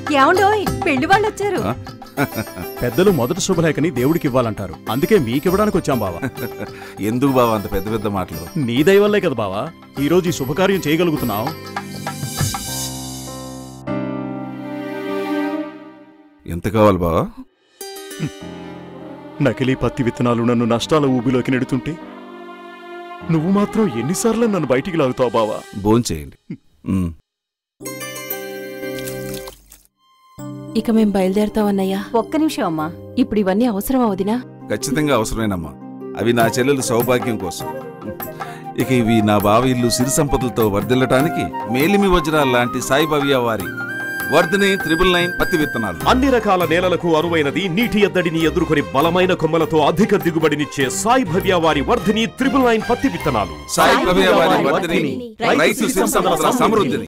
ఏమండోయ్ పెళ్లి వాళ్ళు వచ్చారు పెద్దలు మొదటి శుభలేఖని దేవుడికి ఇవ్వాలంటారు అందుకే మీకివ్వడానికి వచ్చాం బావా ఎందుకు బావ అంత పెద్ద పెద్ద మాటలు నీ దయ వల్లే కదా బావా ఈ రోజు ఈ శుభకార్యం చేయగలుగుతున్నావు ఎంత కావాలి బావా నకిలీ పత్తి విత్తనాలు నన్ను నష్టాల ఊబిలోకి నెడుతుంటే నువ్వు మాత్రం ఎన్నిసార్లు నన్ను బయటికి లాగుతావు బావా భోంచేయండి ఉమ్. ఇక మేం బయలుదేరతామన్నయ్యా ఒక్క నిమిషం అమ్మా ఇప్పుడు ఇవన్నీ అవసరమా వదినా ఖచ్చితంగా అవసరమేనమ్మా అవి నా చెల్లెలు సౌభాగ్యం కోసం ఇక ఇవి నా బావ ఇల్లు సిరి సంపదలతో వర్ధిల్లటానికి మేలిమి వజ్రాల లాంటి సాయిభవ్య వారి వర్ధిని త్రిబుల్ నైన్ పత్తి విత్తనాలు అన్ని రకాల నేలలకు అనువైనది నీటి ఎద్దడిని ఎదుర్కొని బలమైన కొమ్మలతో అధిక దిగుబడినిచ్చే సాయి భవ్య వారి వర్ధిని త్రిబుల్ నైన్ పత్తి విత్తనాలు సాయి భవ్య వారి వర్ధిని రైతు సిరి సంపదల సమృద్ధిని